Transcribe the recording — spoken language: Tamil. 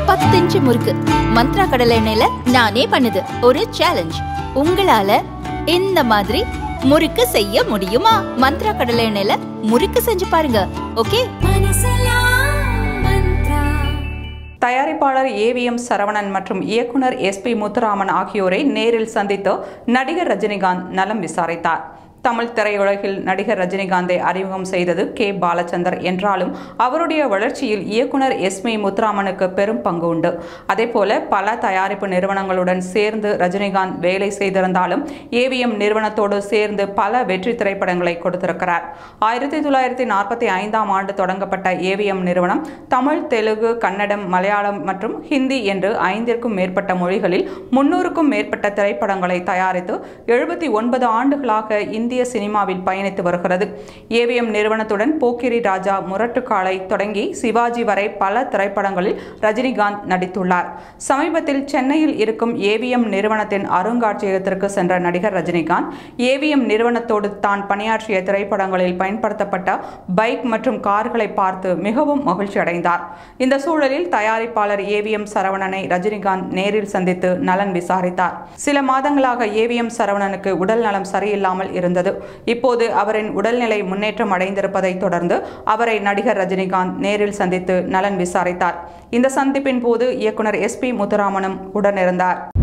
பத்து இன்ச்சு முறுக்கு மந்த்ரா கடலை எண்ணெயில நானே பண்ணுது ஒரு சேலஞ்ச் உங்களால இந்த மாதிரி முறுக்கு செய்ய முடியுமா மந்த்ரா கடலை எண்ணெயில முறுக்கு செஞ்சு பாருங்க ஓகே தயாரிப்பாளர் ஏவிஎம் சரவணன் மற்றும் இயக்குனர் எஸ்பி முத்துராமன் ஆகியோரை நேரில் சந்தித்து நடிகர் ரஜினிகாந்த் நலம் விசாரித்தார் தமிழ் திரையுலகில் நடிகர் ரஜினிகாந்தை அறிமுகம் செய்தது கே பாலச்சந்தர் என்றாலும் அவருடைய வளர்ச்சியில் இயக்குனர் எஸ்மி முத்துராமனுக்கு பெரும் பங்கு உண்டு அதேபோல பல தயாரிப்பு நிறுவனங்களுடன் சேர்ந்து ரஜினிகாந்த் வேலை செய்திருந்தாலும் ஏவிஎம் நிறுவனத்தோடு சேர்ந்து பல வெற்றி திரைப்படங்களை கொடுத்திருக்கிறார் ஆயிரத்தி தொள்ளாயிரத்தி நாற்பத்தி ஐந்தாம் ஆண்டு தொடங்கப்பட்ட ஏவிஎம் நிறுவனம் தமிழ் தெலுங்கு கன்னடம் மலையாளம் மற்றும் ஹிந்தி என்று ஐந்திற்கும் மேற்பட்ட மொழிகளில் முன்னூறுக்கும் மேற்பட்ட திரைப்படங்களை தயாரித்து எழுபத்தி ஒன்பது ஆண்டுகளாக இந்திய சினிமாவில் பயணித்து வருகிறது ஏவிஎம் நிறுவனத்துடன் போக்கிரி ராஜா முரட்டுக்காலை தொடங்கி சிவாஜி வரை பல திரைப்படங்களில் ரஜினிகாந்த் நடித்துள்ளார் சமீபத்தில் சென்னையில் இருக்கும் ஏவிஎம் நிறுவனத்தின் அருங்காட்சியகத்திற்கு சென்ற நடிகர் ரஜினிகாந்த் ஏவிஎம் நிறுவனத்தோடு தான் பணியாற்றிய திரைப்படங்களில் பயன்படுத்தப்பட்ட பைக் மற்றும் கார்களை பார்த்து மிகவும் மகிழ்ச்சி அடைந்தார் இந்த சூழலில் தயாரிப்பாளர் ஏவிஎம் சரவணனை ரஜினிகாந்த் நேரில் சந்தித்து நலன் விசாரித்தார் சில மாதங்களாக ஏவிஎம் சரவணனுக்கு உடல் நலம் சரியில்லாமல் இருந்தது இப்போது அவரின் உடல்நிலை முன்னேற்றம் அடைந்திருப்பதை தொடர்ந்து அவரை நடிகர் ரஜினிகாந்த் நேரில் சந்தித்து நலன் விசாரித்தார் இந்த சந்திப்பின் போது இயக்குனர் எஸ்பி முத்துராமனும் உடனிருந்தார்